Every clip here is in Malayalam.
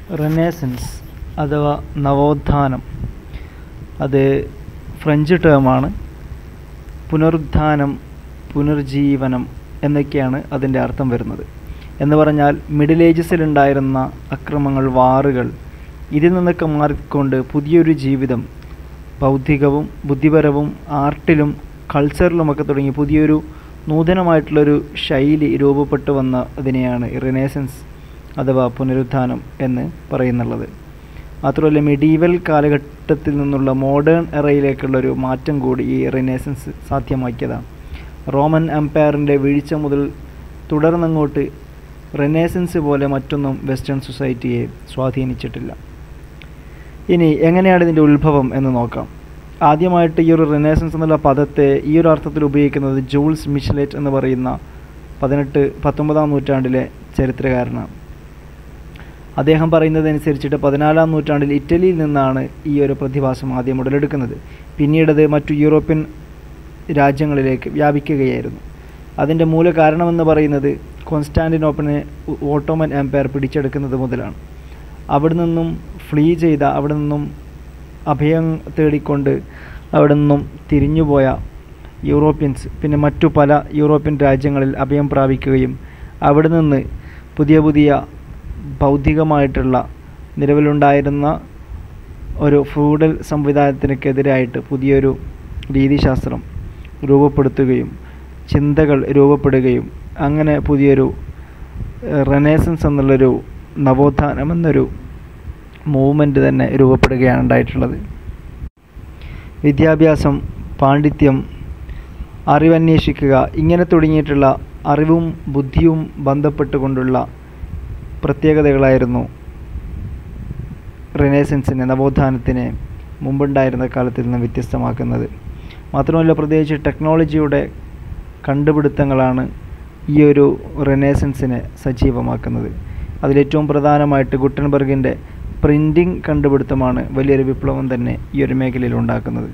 റെനേസൻസ് അഥവാ നവോത്ഥാനം അത് ഫ്രഞ്ച് ടേമാണ് പുനരുത്ഥാനം പുനർജീവനം എന്നൊക്കെയാണ് അതിൻ്റെ അർത്ഥം വരുന്നത് എന്ന് പറഞ്ഞാൽ മിഡിൽ ഏജസിലുണ്ടായിരുന്ന അക്രമങ്ങൾ വാറുകൾ ഇതിൽ നിന്നൊക്കെ മാറിക്കൊണ്ട് പുതിയൊരു ജീവിതം ബൗദ്ധികവും ബുദ്ധിപരവും ആർട്ടിലും കൾച്ചറിലുമൊക്കെ തുടങ്ങി പുതിയൊരു നൂതനമായിട്ടുള്ളൊരു ശൈലി രൂപപ്പെട്ടു വന്ന അതിനെയാണ് റിനേസൻസ് അഥവാ പുനരുത്ഥാനം എന്ന് പറയുന്നുള്ളത് മാത്രമല്ല മെഡീവൽ കാലഘട്ടത്തിൽ നിന്നുള്ള മോഡേൺ എറയിലേക്കുള്ള ഒരു മാറ്റം കൂടി ഈ റിനേസൻസ് സാധ്യമാക്കിയതാണ് റോമൻ എംപയറിൻ്റെ വീഴ്ച മുതൽ തുടർന്നങ്ങോട്ട് റിനേസൻസ് പോലെ മറ്റൊന്നും വെസ്റ്റേൺ സൊസൈറ്റിയെ സ്വാധീനിച്ചിട്ടില്ല ഇനി എങ്ങനെയാണ് ഇതിൻ്റെ ഉത്ഭവം എന്ന് നോക്കാം ആദ്യമായിട്ട് ഈ ഒരു റിനേസൻസ് എന്നുള്ള പദത്തെ ഈ ഒരു അർത്ഥത്തിൽ ഉപയോഗിക്കുന്നത് ജൂൾസ് മിഷലേറ്റ് എന്ന് പറയുന്ന പതിനെട്ട് പത്തൊമ്പതാം നൂറ്റാണ്ടിലെ ചരിത്രകാരനാണ് അദ്ദേഹം പറയുന്നതനുസരിച്ചിട്ട് പതിനാലാം നൂറ്റാണ്ടിൽ ഇറ്റലിയിൽ നിന്നാണ് ഈ ഒരു പ്രതിഭാസം ആദ്യം ഉടലെടുക്കുന്നത് പിന്നീടത് മറ്റു യൂറോപ്യൻ രാജ്യങ്ങളിലേക്ക് വ്യാപിക്കുകയായിരുന്നു അതിൻ്റെ മൂല കാരണമെന്ന് പറയുന്നത് കോൺസ്റ്റാൻറ്റിനോപ്പിനെ ഓട്ടോമൻ എംപയർ പിടിച്ചെടുക്കുന്നത് മുതലാണ് അവിടെ നിന്നും ഫ്ലീ ചെയ്ത അവിടെ നിന്നും അഭയം തേടിക്കൊണ്ട് അവിടെ നിന്നും തിരിഞ്ഞുപോയ യൂറോപ്യൻസ് പിന്നെ മറ്റു പല യൂറോപ്യൻ രാജ്യങ്ങളിൽ അഭയം പ്രാപിക്കുകയും അവിടെ നിന്ന് പുതിയ പുതിയ ബൗദ്ധികമായിട്ടുള്ള നിലവിലുണ്ടായിരുന്ന ഒരു ഫ്യൂഡൽ സംവിധാനത്തിനെതിരായിട്ട് പുതിയൊരു രീതിശാസ്ത്രം രൂപപ്പെടുത്തുകയും ചിന്തകൾ രൂപപ്പെടുകയും അങ്ങനെ പുതിയൊരു റെനേസൻസ് എന്നുള്ളൊരു നവോത്ഥാനം എന്നൊരു മൂവ്മെൻറ്റ് തന്നെ രൂപപ്പെടുകയാണ് ഉണ്ടായിട്ടുള്ളത് വിദ്യാഭ്യാസം പാണ്ഡിത്യം അറിവന്വേഷിക്കുക ഇങ്ങനെ തുടങ്ങിയിട്ടുള്ള അറിവും ബുദ്ധിയും ബന്ധപ്പെട്ടുകൊണ്ടുള്ള പ്രത്യേകതകളായിരുന്നു റിനേസൻസിനെ നവോത്ഥാനത്തിനെ മുമ്പുണ്ടായിരുന്ന കാലത്തിൽ നിന്ന് വ്യത്യസ്തമാക്കുന്നത് മാത്രമല്ല പ്രത്യേകിച്ച് ടെക്നോളജിയുടെ കണ്ടുപിടുത്തങ്ങളാണ് ഈ ഒരു റിനേസൻസിനെ സജീവമാക്കുന്നത് അതിലേറ്റവും പ്രധാനമായിട്ട് ഗുട്ടൻബർഗിൻ്റെ പ്രിൻറ്റിംഗ് കണ്ടുപിടുത്തമാണ് വലിയൊരു വിപ്ലവം തന്നെ ഈ ഒരു മേഖലയിൽ ഉണ്ടാക്കുന്നത്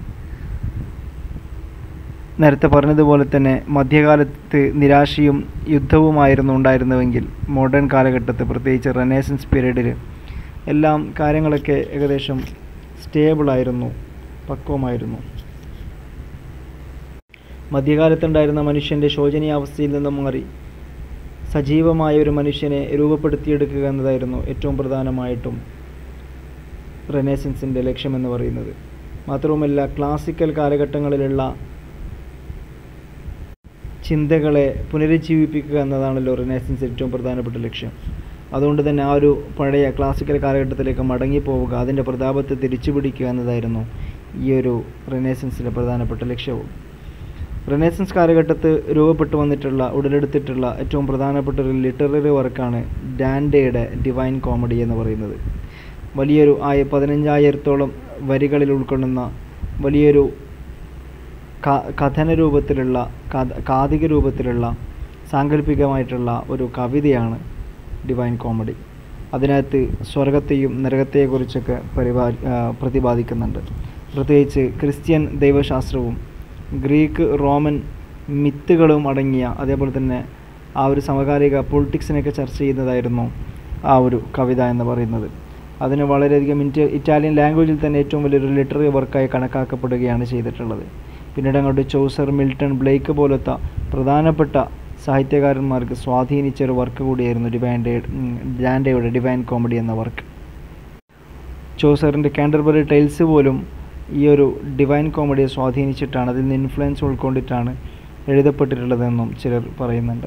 നേരത്തെ പറഞ്ഞതുപോലെ തന്നെ മധ്യകാലത്ത് നിരാശയും യുദ്ധവുമായിരുന്നു ഉണ്ടായിരുന്നുവെങ്കിൽ മോഡേൺ കാലഘട്ടത്ത് പ്രത്യേകിച്ച് റെനേസൻസ് പീരീഡിൽ എല്ലാം കാര്യങ്ങളൊക്കെ ഏകദേശം സ്റ്റേബിളായിരുന്നു പക്വമായിരുന്നു മധ്യകാലത്തുണ്ടായിരുന്ന മനുഷ്യൻ്റെ ശോചനീയാവസ്ഥയിൽ നിന്ന് മാറി സജീവമായ ഒരു മനുഷ്യനെ രൂപപ്പെടുത്തിയെടുക്കുക എന്നതായിരുന്നു ഏറ്റവും പ്രധാനമായിട്ടും റെനേസൻസിൻ്റെ ലക്ഷ്യമെന്ന് പറയുന്നത് മാത്രവുമല്ല ക്ലാസിക്കൽ കാലഘട്ടങ്ങളിലുള്ള ചിന്തകളെ പുനരുജ്ജീവിപ്പിക്കുക എന്നതാണല്ലോ റിനേസൻസ് ഏറ്റവും പ്രധാനപ്പെട്ട ലക്ഷ്യം അതുകൊണ്ട് തന്നെ ആ ഒരു പഴയ ക്ലാസിക്കൽ കാലഘട്ടത്തിലേക്ക് മടങ്ങിപ്പോവുക അതിൻ്റെ പ്രതാപത്തെ തിരിച്ചു പിടിക്കുക എന്നതായിരുന്നു ഈ ഒരു റിനേസൻസിലെ പ്രധാനപ്പെട്ട ലക്ഷ്യവും റിനേസൻസ് കാലഘട്ടത്ത് രൂപപ്പെട്ടു വന്നിട്ടുള്ള ഉടലെടുത്തിട്ടുള്ള ഏറ്റവും പ്രധാനപ്പെട്ട ഒരു ലിറ്റററി വർക്കാണ് ഡാൻഡയുടെ ഡിവൈൻ കോമഡി എന്ന് പറയുന്നത് വലിയൊരു ആയ പതിനഞ്ചായിരത്തോളം വരികളിൽ ഉൾക്കൊള്ളുന്ന വലിയൊരു കഥന രൂപത്തിലുള്ള കാതിക രൂപത്തിലുള്ള സാങ്കല്പികമായിട്ടുള്ള ഒരു കവിതയാണ് ഡിവൈൻ കോമഡി അതിനകത്ത് സ്വർഗത്തെയും നരകത്തെക്കുറിച്ചൊക്കെ പരിപാ പ്രതിപാദിക്കുന്നുണ്ട് പ്രത്യേകിച്ച് ക്രിസ്ത്യൻ ദൈവശാസ്ത്രവും ഗ്രീക്ക് റോമൻ മിത്തുകളും അടങ്ങിയ അതേപോലെ തന്നെ ആ ഒരു സമകാലിക പൊളിറ്റിക്സിനെയൊക്കെ ചർച്ച ചെയ്യുന്നതായിരുന്നു ആ ഒരു കവിത എന്ന് പറയുന്നത് അതിന് വളരെയധികം ഇൻറ്റ ഇറ്റാലിയൻ ലാംഗ്വേജിൽ തന്നെ ഏറ്റവും വലിയൊരു ലിറ്റററി വർക്കായി കണക്കാക്കപ്പെടുകയാണ് ചെയ്തിട്ടുള്ളത് പിന്നീട് അങ്ങോട്ട് ചോസർ മിൽട്ടൺ ബ്ലേക്ക് പോലത്തെ പ്രധാനപ്പെട്ട സാഹിത്യകാരന്മാർക്ക് സ്വാധീനിച്ച ഒരു വർക്ക് കൂടിയായിരുന്നു ഡിവൈൻ്റെ ഡാൻഡയുടെ ഡിവൈൻ കോമഡി എന്ന വർക്ക് ചോസറിൻ്റെ കാൻഡർബറി ടൈൽസ് പോലും ഈ ഒരു ഡിവൈൻ കോമഡിയെ സ്വാധീനിച്ചിട്ടാണ് അതിൽ നിന്ന് ഇൻഫ്ലുവൻസ് ഉൾക്കൊണ്ടിട്ടാണ് എഴുതപ്പെട്ടിട്ടുള്ളതെന്നും ചിലർ പറയുന്നുണ്ട്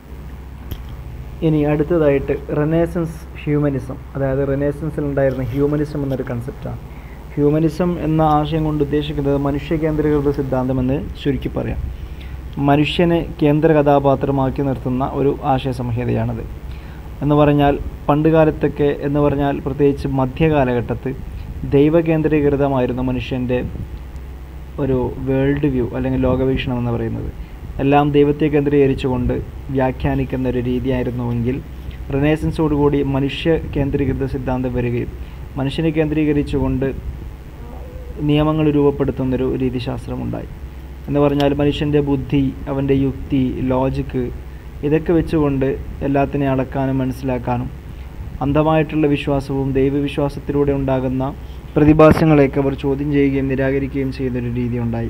ഇനി അടുത്തതായിട്ട് റെനേസൻസ് ഹ്യൂമനിസം അതായത് റെനേസൻസിൽ ഉണ്ടായിരുന്ന ഹ്യൂമനിസം എന്നൊരു കൺസെപ്റ്റാണ് ഹ്യൂമനിസം എന്ന ആശയം കൊണ്ട് ഉദ്ദേശിക്കുന്നത് മനുഷ്യ കേന്ദ്രീകൃത സിദ്ധാന്തം എന്ന് ചുരുക്കി പറയാം മനുഷ്യനെ കേന്ദ്ര കഥാപാത്രമാക്കി നിർത്തുന്ന ഒരു ആശയ സംഹിതയാണത് എന്ന് പറഞ്ഞാൽ പണ്ട് കാലത്തൊക്കെ എന്ന് പറഞ്ഞാൽ പ്രത്യേകിച്ച് മധ്യകാലഘട്ടത്ത് ദൈവകേന്ദ്രീകൃതമായിരുന്നു മനുഷ്യൻ്റെ ഒരു വേൾഡ് വ്യൂ അല്ലെങ്കിൽ ലോകവീക്ഷണം എന്ന് പറയുന്നത് എല്ലാം ദൈവത്തെ കേന്ദ്രീകരിച്ചുകൊണ്ട് വ്യാഖ്യാനിക്കുന്ന ഒരു രീതിയായിരുന്നുവെങ്കിൽ റിനേസൻസോടുകൂടി മനുഷ്യ കേന്ദ്രീകൃത സിദ്ധാന്തം വരികയും മനുഷ്യനെ കേന്ദ്രീകരിച്ചുകൊണ്ട് നിയമങ്ങൾ രൂപപ്പെടുത്തുന്നൊരു രീതിശാസ്ത്രമുണ്ടായി എന്ന് പറഞ്ഞാൽ മനുഷ്യൻ്റെ ബുദ്ധി അവൻ്റെ യുക്തി ലോജിക്ക് ഇതൊക്കെ വെച്ചുകൊണ്ട് എല്ലാത്തിനെയും അളക്കാനും മനസ്സിലാക്കാനും അന്ധമായിട്ടുള്ള വിശ്വാസവും ദൈവവിശ്വാസത്തിലൂടെ ഉണ്ടാകുന്ന പ്രതിഭാസങ്ങളെയൊക്കെ അവർ ചോദ്യം ചെയ്യുകയും നിരാകരിക്കുകയും ചെയ്യുന്നൊരു രീതി ഉണ്ടായി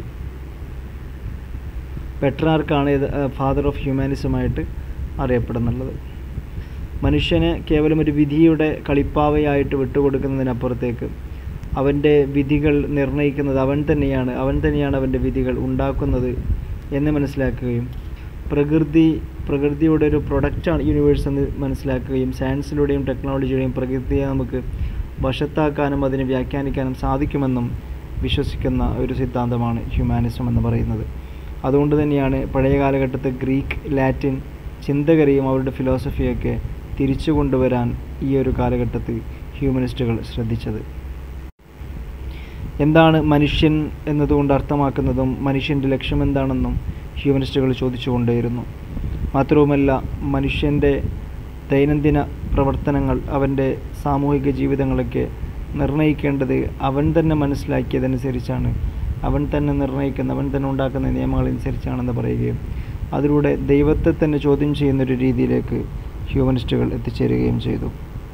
പെട്രാർക്കാണ് ഇത് ഫാദർ ഓഫ് ഹ്യൂമാനിസമായിട്ട് അറിയപ്പെടുന്നുള്ളത് മനുഷ്യന് കേവലം ഒരു വിധിയുടെ കളിപ്പാവയായിട്ട് വിട്ടുകൊടുക്കുന്നതിനപ്പുറത്തേക്ക് അവൻ്റെ വിധികൾ നിർണ്ണയിക്കുന്നത് അവൻ തന്നെയാണ് അവൻ തന്നെയാണ് അവൻ്റെ വിധികൾ ഉണ്ടാക്കുന്നത് എന്ന് മനസ്സിലാക്കുകയും പ്രകൃതി പ്രകൃതിയുടെ ഒരു പ്രൊഡക്റ്റാണ് യൂണിവേഴ്സ് എന്ന് മനസ്സിലാക്കുകയും സയൻസിലൂടെയും ടെക്നോളജിയുടെയും പ്രകൃതിയെ നമുക്ക് വശത്താക്കാനും അതിനെ വ്യാഖ്യാനിക്കാനും സാധിക്കുമെന്നും വിശ്വസിക്കുന്ന ഒരു സിദ്ധാന്തമാണ് ഹ്യൂമാനിസം എന്ന് പറയുന്നത് അതുകൊണ്ട് തന്നെയാണ് പഴയ കാലഘട്ടത്തെ ഗ്രീക്ക് ലാറ്റിൻ ചിന്തകരെയും അവരുടെ ഫിലോസഫിയൊക്കെ തിരിച്ചു കൊണ്ടുവരാൻ ഈ ഒരു കാലഘട്ടത്തിൽ ഹ്യൂമനിസ്റ്റുകൾ ശ്രദ്ധിച്ചത് എന്താണ് മനുഷ്യൻ എന്നതുകൊണ്ട് അർത്ഥമാക്കുന്നതും മനുഷ്യൻ്റെ ലക്ഷ്യം എന്താണെന്നും ഹ്യൂമനിസ്റ്റുകൾ ചോദിച്ചുകൊണ്ടേയിരുന്നു മാത്രവുമല്ല മനുഷ്യൻ്റെ ദൈനംദിന പ്രവർത്തനങ്ങൾ അവൻ്റെ സാമൂഹിക ജീവിതങ്ങളൊക്കെ നിർണ്ണയിക്കേണ്ടത് അവൻ തന്നെ മനസ്സിലാക്കിയതനുസരിച്ചാണ് അവൻ തന്നെ നിർണ്ണയിക്കുന്ന അവൻ തന്നെ ഉണ്ടാക്കുന്ന നിയമങ്ങളനുസരിച്ചാണെന്ന് പറയുകയും അതിലൂടെ ദൈവത്തെ തന്നെ ചോദ്യം ചെയ്യുന്നൊരു രീതിയിലേക്ക് ഹ്യൂമനിസ്റ്റുകൾ എത്തിച്ചേരുകയും ചെയ്തു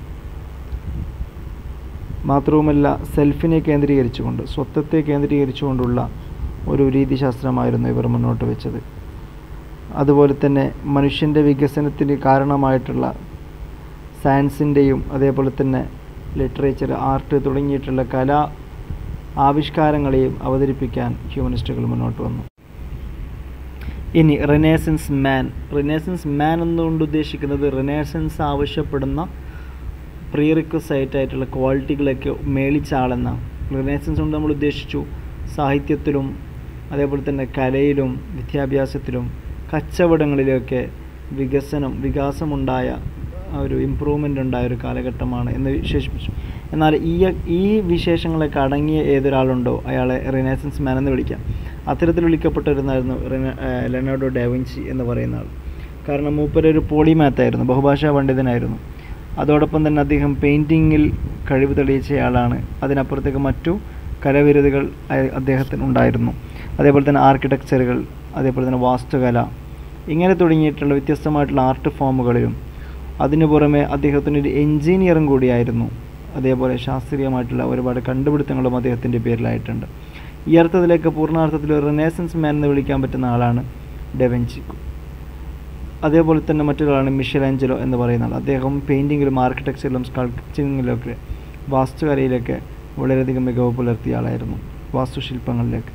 മാത്രവുമല്ല സെൽഫിനെ കേന്ദ്രീകരിച്ചുകൊണ്ട് സ്വത്വത്തെ കേന്ദ്രീകരിച്ചുകൊണ്ടുള്ള ഒരു രീതിശാസ്ത്രമായിരുന്നു ഇവർ മുന്നോട്ട് വെച്ചത് അതുപോലെ തന്നെ മനുഷ്യൻ്റെ വികസനത്തിന് കാരണമായിട്ടുള്ള സയൻസിൻ്റെയും അതേപോലെ തന്നെ ലിറ്ററേച്ചർ ആർട്ട് തുടങ്ങിയിട്ടുള്ള കലാ ആവിഷ്കാരങ്ങളെയും അവതരിപ്പിക്കാൻ ഹ്യൂമനിസ്റ്റുകൾ മുന്നോട്ട് വന്നു ഇനി റിനേസൻസ് മാൻ റിനേസൻസ് മാൻ എന്നുകൊണ്ട് ഉദ്ദേശിക്കുന്നത് റിനേസൻസ് ആവശ്യപ്പെടുന്ന പ്രീ റിക്വസൈറ്റ് ആയിട്ടുള്ള ക്വാളിറ്റികളൊക്കെ മേളിച്ച ആളെന്നാണ് റിനേസൻസ് കൊണ്ട് നമ്മൾ ഉദ്ദേശിച്ചു സാഹിത്യത്തിലും അതേപോലെ തന്നെ കലയിലും വിദ്യാഭ്യാസത്തിലും കച്ചവടങ്ങളിലൊക്കെ വികസനം വികാസമുണ്ടായ ഒരു ഇമ്പ്രൂവ്മെൻ്റ് ഉണ്ടായ ഒരു കാലഘട്ടമാണ് എന്ന് വിശേഷിപ്പിച്ചു എന്നാൽ ഈ ഈ വിശേഷങ്ങളൊക്കെ അടങ്ങിയ ഏതൊരാളുണ്ടോ അയാളെ റിനേസൻസ് മാൻ എന്ന് വിളിക്കാം അത്തരത്തിൽ വിളിക്കപ്പെട്ടിരുന്നായിരുന്നു ലെനോഡോ ഡാവിൻസി എന്ന് പറയുന്ന ആൾ കാരണം മൂപ്പരൊരു പോളിമാത്തായിരുന്നു ബഹുഭാഷാ പണ്ഡിതനായിരുന്നു അതോടൊപ്പം തന്നെ അദ്ദേഹം പെയിൻറ്റിങ്ങിൽ കഴിവ് തെളിയിച്ചയാളാണ് അതിനപ്പുറത്തേക്ക് മറ്റു കലവിരുതുകൾ അദ്ദേഹത്തിന് ഉണ്ടായിരുന്നു അതേപോലെ തന്നെ ആർക്കിടെക്ചറുകൾ അതേപോലെ തന്നെ വാസ്തുകല ഇങ്ങനെ തുടങ്ങിയിട്ടുള്ള വ്യത്യസ്തമായിട്ടുള്ള ആർട്ട് ഫോമുകളിലും അതിനു പുറമെ അദ്ദേഹത്തിന് ഒരു എൻജിനീയറും കൂടിയായിരുന്നു അതേപോലെ ശാസ്ത്രീയമായിട്ടുള്ള ഒരുപാട് കണ്ടുപിടുത്തങ്ങളും അദ്ദേഹത്തിൻ്റെ പേരിലായിട്ടുണ്ട് ഈ അർത്ഥത്തിലേക്ക് പൂർണ്ണാർത്ഥത്തിൽ റിനേസൻസ് മാൻ എന്ന് വിളിക്കാൻ പറ്റുന്ന ആളാണ് ഡെവെൻചി അതേപോലെ തന്നെ മറ്റൊരാളാണ് മിഷൽ ആഞ്ചലോ എന്ന് പറയുന്ന ആൾ അദ്ദേഹം പെയിൻറ്റിങ്ങിലും ആർക്കിടെക്ചറിലും സ്കൾപ്ചറിങ്ങിലൊക്കെ വാസ്തുകലയിലൊക്കെ വളരെയധികം മികവ് പുലർത്തിയ ആളായിരുന്നു വാസ്തുശില്പങ്ങളിലേക്ക്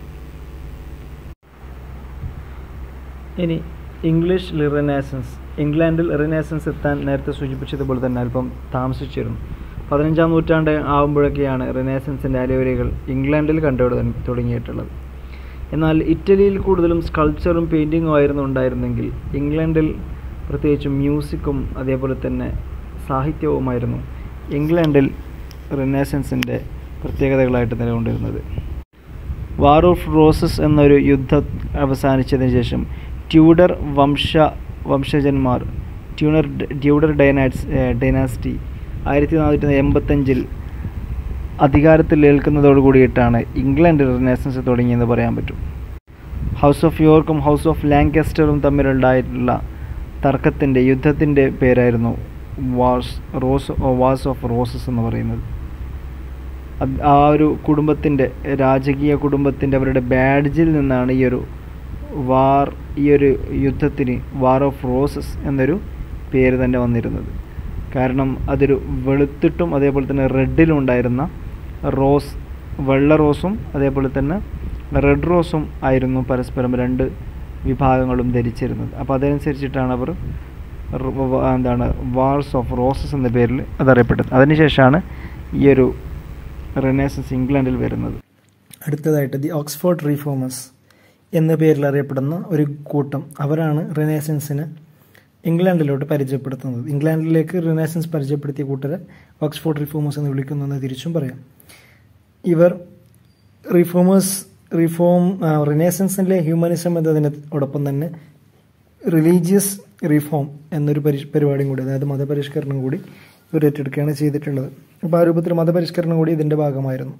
ഇനി ഇംഗ്ലീഷ് റിനേസൻസ് ഇംഗ്ലണ്ടിൽ റിനേസൻസ് എത്താൻ നേരത്തെ സൂചിപ്പിച്ചതുപോലെ തന്നെ അല്പം താമസിച്ചിരുന്നു പതിനഞ്ചാം നൂറ്റാണ്ട് ആകുമ്പോഴൊക്കെയാണ് റിനേസൻസിൻ്റെ അലവരികൾ ഇംഗ്ലണ്ടിൽ കണ്ടു തുടങ്ങിയിട്ടുള്ളത് എന്നാൽ ഇറ്റലിയിൽ കൂടുതലും സ്കൾപ്ചറും പെയിൻറ്റിങ്ങും ആയിരുന്നു ഉണ്ടായിരുന്നെങ്കിൽ ഇംഗ്ലണ്ടിൽ പ്രത്യേകിച്ചും മ്യൂസിക്കും അതേപോലെ തന്നെ സാഹിത്യവുമായിരുന്നു ഇംഗ്ലണ്ടിൽ റിനേസൻസിൻ്റെ പ്രത്യേകതകളായിട്ട് നിലകൊണ്ടിരുന്നത് വാർ ഓഫ് റോസസ് എന്നൊരു യുദ്ധം അവസാനിച്ചതിന് ശേഷം ട്യൂഡർ വംശ വംശജന്മാർ ട്യൂണർ ട്യൂഡർ ഡൈനാസ് ഡൈനാസ്റ്റി ആയിരത്തി നാനൂറ്റി എൺപത്തഞ്ചിൽ അധികാരത്തിൽ ഏൽക്കുന്നതോട് കൂടിയിട്ടാണ് ഇംഗ്ലണ്ടിൽ റിനേസൻസ് തുടങ്ങിയെന്ന് പറയാൻ പറ്റും ഹൗസ് ഓഫ് യോർക്കും ഹൗസ് ഓഫ് ലാങ്കസ്റ്ററും തമ്മിലുണ്ടായിട്ടുള്ള തർക്കത്തിൻ്റെ യുദ്ധത്തിൻ്റെ പേരായിരുന്നു wars rose wars of roses എന്ന് പറയുന്നത് ആ ഒരു കുടുംബത്തിൻ്റെ രാജകീയ കുടുംബത്തിൻ്റെ അവരുടെ ബാഡ്ജിൽ നിന്നാണ് ഈ ഒരു വാർ ഈ ഒരു യുദ്ധത്തിന് വാർ ഓഫ് റോസസ് എന്നൊരു പേര് തന്നെ വന്നിരുന്നത് കാരണം അതൊരു വെളുത്തിട്ടും അതേപോലെ തന്നെ റെഡിലും ഉണ്ടായിരുന്ന റോസ് വെള്ള റോസും അതേപോലെ തന്നെ റെഡ് റോസും ആയിരുന്നു പരസ്പരം രണ്ട് വിഭാഗങ്ങളും ധരിച്ചിരുന്നത് അപ്പോൾ അതനുസരിച്ചിട്ടാണ് അവർ എന്താണ് വാർസ് ഓഫ് റോസസ് എന്ന പേരിൽ അതറിയപ്പെട്ടത് അതിനുശേഷമാണ് ഈ ഒരു റിനേസൻസ് ഇംഗ്ലണ്ടിൽ വരുന്നത് അടുത്തതായിട്ട് ദി ഓക്സ്ഫോർഡ് റീഫോമേഴ്സ് എന്ന പേരിൽ അറിയപ്പെടുന്ന ഒരു കൂട്ടം അവരാണ് റിനേസൻസിന് ഇംഗ്ലണ്ടിലോട്ട് പരിചയപ്പെടുത്തുന്നത് ഇംഗ്ലണ്ടിലേക്ക് റിനേസൻസ് പരിചയപ്പെടുത്തിയ കൂട്ടരെ ഓക്സ്ഫോർഡ് റിഫോമേഴ്സ് എന്ന് വിളിക്കുന്നു എന്ന് തിരിച്ചും പറയാം ഇവർ റിഫോമേഴ്സ് റിഫോം റിനേസൻസിലെ ഹ്യൂമനിസം എന്നതിനോടൊപ്പം തന്നെ റിലീജിയസ് റിഫോം എന്നൊരു പരി പരിപാടിയും കൂടി അതായത് മതപരിഷ്കരണം കൂടി ഇവർ ഏറ്റെടുക്കുകയാണ് ചെയ്തിട്ടുള്ളത് അപ്പോൾ ആ രൂപത്തിൽ മതപരിഷ്കരണം കൂടി ഇതിൻ്റെ ഭാഗമായിരുന്നു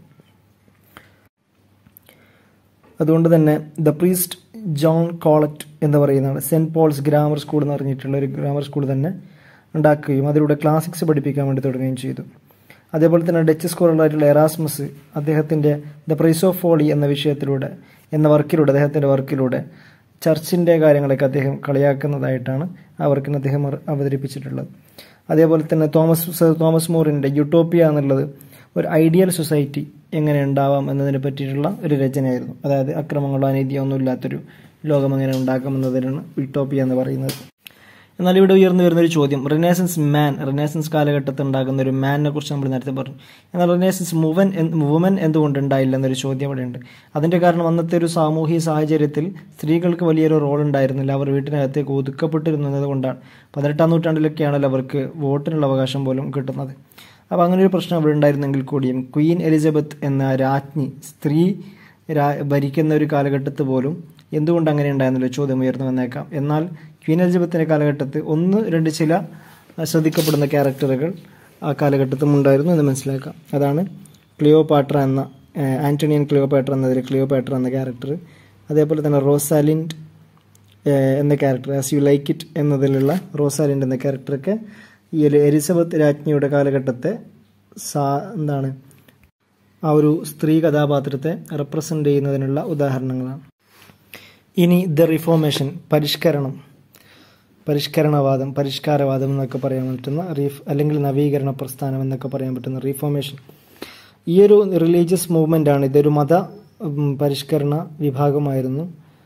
അതുകൊണ്ട് തന്നെ ദ പ്രീസ്റ്റ് ജോൺ കോളറ്റ് എന്ന് പറയുന്നതാണ് സെൻറ്റ് പോൾസ് ഗ്രാമർ സ്കൂൾ എന്ന് പറഞ്ഞിട്ടുള്ള ഒരു ഗ്രാമർ സ്കൂൾ തന്നെ ഉണ്ടാക്കുകയും അതിലൂടെ ക്ലാസിക്സ് പഠിപ്പിക്കാൻ വേണ്ടി തുടങ്ങുകയും ചെയ്തു അതേപോലെ തന്നെ ഡച്ച് സ്കോളറായിട്ടുള്ള എറാസ്മസ് അദ്ദേഹത്തിൻ്റെ ദ പ്രൈസ് ഓഫ് ഫോളി എന്ന വിഷയത്തിലൂടെ എന്ന വർക്കിലൂടെ അദ്ദേഹത്തിൻ്റെ വർക്കിലൂടെ ചർച്ചിൻ്റെ കാര്യങ്ങളൊക്കെ അദ്ദേഹം കളിയാക്കുന്നതായിട്ടാണ് ആ വർക്കിന് അദ്ദേഹം അവർ- അവതരിപ്പിച്ചിട്ടുള്ളത് അതേപോലെ തന്നെ തോമസ് സർ തോമസ് മോറിൻ്റെ യുട്ടോപ്പിയ എന്നുള്ളത് ഒരു ഐഡിയൽ സൊസൈറ്റി എങ്ങനെ ഉണ്ടാവാം എന്നതിനെ പറ്റിയിട്ടുള്ള ഒരു രചനയായിരുന്നു അതായത് അക്രമങ്ങളോ അനീതിയോ ഒന്നും ഇല്ലാത്തൊരു ലോകം എങ്ങനെ ഉണ്ടാക്കാമെന്നതിനാണ് യുട്ടോപ്പിയ എന്ന് പറയുന്നത് എന്നാൽ ഇവിടെ ഉയർന്നു വരുന്ന ഒരു ചോദ്യം റിനേസൻസ് മാൻ റിനേസൻസ് കാലഘട്ടത്തിൽ ഉണ്ടാകുന്ന ഒരു മാനിനെ കുറിച്ച് നമ്മൾ നേരത്തെ പറഞ്ഞു എന്നാൽ റിനേസൻസ് വുമൻ വുമൻ എന്തുകൊണ്ട് ഉണ്ടായില്ല എന്നൊരു ചോദ്യം ഇവിടെ ഉണ്ട് അതിൻ്റെ കാരണം അന്നത്തെ ഒരു സാമൂഹിക സാഹചര്യത്തിൽ സ്ത്രീകൾക്ക് വലിയൊരു റോൾ ഉണ്ടായിരുന്നില്ല അവർ വീട്ടിനകത്തേക്ക് ഒതുക്കപ്പെട്ടിരുന്നത് കൊണ്ടാണ് പതിനെട്ടാം നൂറ്റാണ്ടിലൊക്കെയാണല്ലോ അവർക്ക് വോട്ടിനുള്ള അവകാശം പോലും കിട്ടുന്നത് അപ്പോൾ അങ്ങനെ ഒരു പ്രശ്നം അവിടെ ഉണ്ടായിരുന്നെങ്കിൽ കൂടിയും ക്വീൻ എലിസബത്ത് എന്ന രാജ്ഞി സ്ത്രീ രാ- ഭരിക്കുന്ന ഒരു കാലഘട്ടത്ത് പോലും എന്തുകൊണ്ട് അങ്ങനെ ഉണ്ടായെന്നുള്ള ചോദ്യം ഉയർന്നു വന്നേക്കാം എന്നാൽ ക്വീൻ എലിസബത്തിൻ്റെ കാലഘട്ടത്ത് ഒന്ന് രണ്ട് ചില ശ്രദ്ധിക്കപ്പെടുന്ന ക്യാരക്ടറുകൾ ആ കാലഘട്ടത്തും ഉണ്ടായിരുന്നു എന്ന് മനസ്സിലാക്കാം അതാണ് ക്ലിയോപാട്ര എന്ന ഏഹ്, ആന്റണിയൻ ക്ലിയോപാട്ര എന്നതിൽ ക്ലിയോപാട്ര എന്ന ക്യാരക്ടർ അതേപോലെ തന്നെ റോസാലിൻഡ് ഏഹ്, എന്ന character as you like it എന്നതിലുള്ള റോസാലിൻഡ് എന്ന ക്യാരക്ടറൊക്കെ ഈ ഒരു എലിസബത്ത് രാജ്ഞിയുടെ കാലഘട്ടത്തെ സാ എന്താണ് ആ ഒരു സ്ത്രീ കഥാപാത്രത്തെ റെപ്രസെൻ്റ് ചെയ്യുന്നതിനുള്ള ഉദാഹരണങ്ങളാണ് ഇനി ദ റിഫോർമേഷൻ പരിഷ്കരണം പരിഷ്കരണവാദം പരിഷ്കാരവാദം എന്നൊക്കെ പറയാൻ പറ്റുന്ന റീഫ് അല്ലെങ്കിൽ നവീകരണ പ്രസ്ഥാനം എന്നൊക്കെ പറയാൻ പറ്റുന്ന റീഫോർമേഷൻ ഈ ഒരു റിലീജിയസ് മൂവ്മെൻ്റ് ആണ് ഇതൊരു മത ഉം, പരിഷ്കരണ വിഭാഗമായിരുന്നു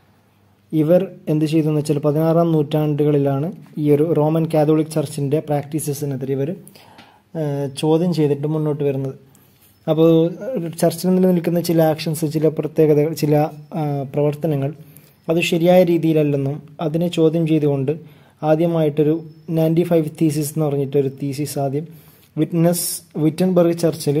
ഇവർ എന്ത് ചെയ്തു എന്ന് വെച്ചാൽ പതിനാറാം നൂറ്റാണ്ടുകളിലാണ് ഈ ഒരു റോമൻ കാതോളിക് ചർച്ചിൻ്റെ പ്രാക്ടീസസിനെതിരെ ഇവർ ഏഹ്, ചോദ്യം ചെയ്തിട്ട് മുന്നോട്ട് വരുന്നത് അപ്പോൾ ചർച്ചിൽ നിലനിൽക്കുന്ന ചില ആക്ഷൻസ് ചില പ്രത്യേകതകൾ ചില ആ, പ്രവർത്തനങ്ങൾ അത് ശരിയായ രീതിയിലല്ലെന്നും അതിനെ ചോദ്യം ചെയ്തുകൊണ്ട് ആദ്യമായിട്ടൊരു നയൻറ്റി ഫൈവ് തീസിസ് എന്ന് പറഞ്ഞിട്ടൊരു തീസിസ് ആദ്യം വിറ്റ്നസ് വിറ്റൻബർഗ് ചർച്ചിൽ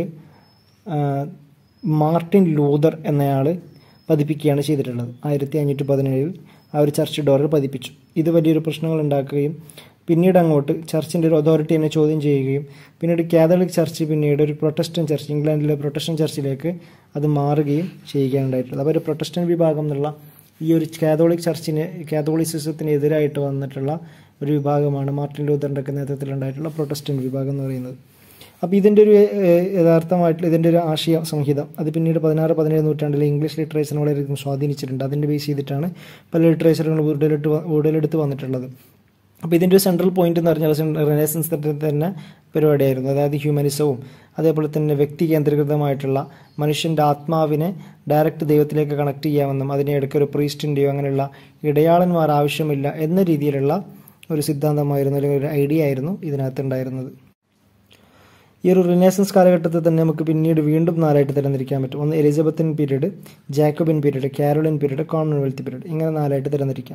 മാർട്ടിൻ ലൂതർ എന്നയാൾ പതിപ്പിക്കുകയാണ് ചെയ്തിട്ടുള്ളത് ആയിരത്തി അഞ്ഞൂറ്റി പതിനേഴിൽ ആ ഒരു ചർച്ച് ഡോറിൽ പതിപ്പിച്ചു ഇത് വലിയൊരു പ്രശ്നങ്ങൾ ഉണ്ടാക്കുകയും പിന്നീട് അങ്ങോട്ട് ചർച്ചിൻ്റെ ഒരു അതോറിറ്റി തന്നെ ചോദ്യം ചെയ്യുകയും പിന്നീട് കാതോലിക് ചർച്ച് പിന്നീട് ഒരു പ്രൊട്ടസ്റ്റൻ ചർച്ച് ഇംഗ്ലണ്ടിലെ പ്രൊട്ടസ്റ്റൻ ചർച്ചിലേക്ക് അത് മാറുകയും ചെയ്യുകയാണ് ഉണ്ടായിട്ടുള്ളത് അപ്പോൾ ഒരു പ്രൊട്ടസ്റ്റൻ വിഭാഗം എന്നുള്ള ഈ ഒരു കാതോളിക് ചർച്ചിന് കാതോളിസിസത്തിന് എതിരായിട്ട് വന്നിട്ടുള്ള ഒരു വിഭാഗമാണ് മാർട്ടിൻ ലൂതറിൻ്റെ ഒക്കെ നേതൃത്വത്തിലുണ്ടായിട്ടുള്ള പ്രൊട്ടസ്റ്റന്റ് വിഭാഗം എന്ന് പറയുന്നത് അപ്പോൾ ഇതിൻ്റെ ഒരു ഏഹ്, യഥാർത്ഥമായിട്ടുള്ള ഇതിൻ്റെ ഒരു ആശയ സംഹിത അത് പിന്നീട് പതിനാറ് പതിനേഴ് നൂറ്റാണ്ടിലെ ഇംഗ്ലീഷ് ലിറ്ററേച്ചറിനെ വളരെയധികം സ്വാധീനിച്ചിട്ടുണ്ട് അതിൻ്റെ ബേസ് ചെയ്തിട്ടാണ് പല ലിറ്ററേച്ചറുകളും ഉടലെടുത്ത് വ- ഉടലെടുത്ത് വന്നിട്ടുള്ളത് അപ്പോൾ ഇതിൻ്റെ ഒരു സെൻട്രൽ പോയിന്റ് എന്ന് പറഞ്ഞാൽ റെനേസൻസ് തന്നെ പരിപാടിയായിരുന്നു അതായത് ഹ്യൂമനിസവും അതേപോലെ തന്നെ വ്യക്തി കേന്ദ്രീകൃതമായിട്ടുള്ള മനുഷ്യൻ്റെ ആത്മാവിനെ ഡയറക്റ്റ് ദൈവത്തിലേക്ക് കണക്ട് ചെയ്യാമെന്നും അതിനെ ഇടയ്ക്ക് ഒരു പ്രീസ്റ്റിൻ്റെയോ അങ്ങനെയുള്ള ഇടയാളന്മാർ ആവശ്യമില്ല എന്ന രീതിയിലുള്ള ഒരു സിദ്ധാന്തമായിരുന്നു അല്ലെങ്കിൽ ഒരു ഐഡിയ ആയിരുന്നു ഇതിനകത്ത് ഉണ്ടായിരുന്നത് ഈ ഒരു റിനേസൻസ് കാലഘട്ടത്തിൽ തന്നെ നമുക്ക് പിന്നീട് വീണ്ടും നാലായിട്ട് തരംതിരിക്കാൻ പറ്റും ഒന്ന് Elizabethan period Jacobean period Caroline period Commonwealth period ഇങ്ങനെ നാലായിട്ട് തരംതിരിക്കാം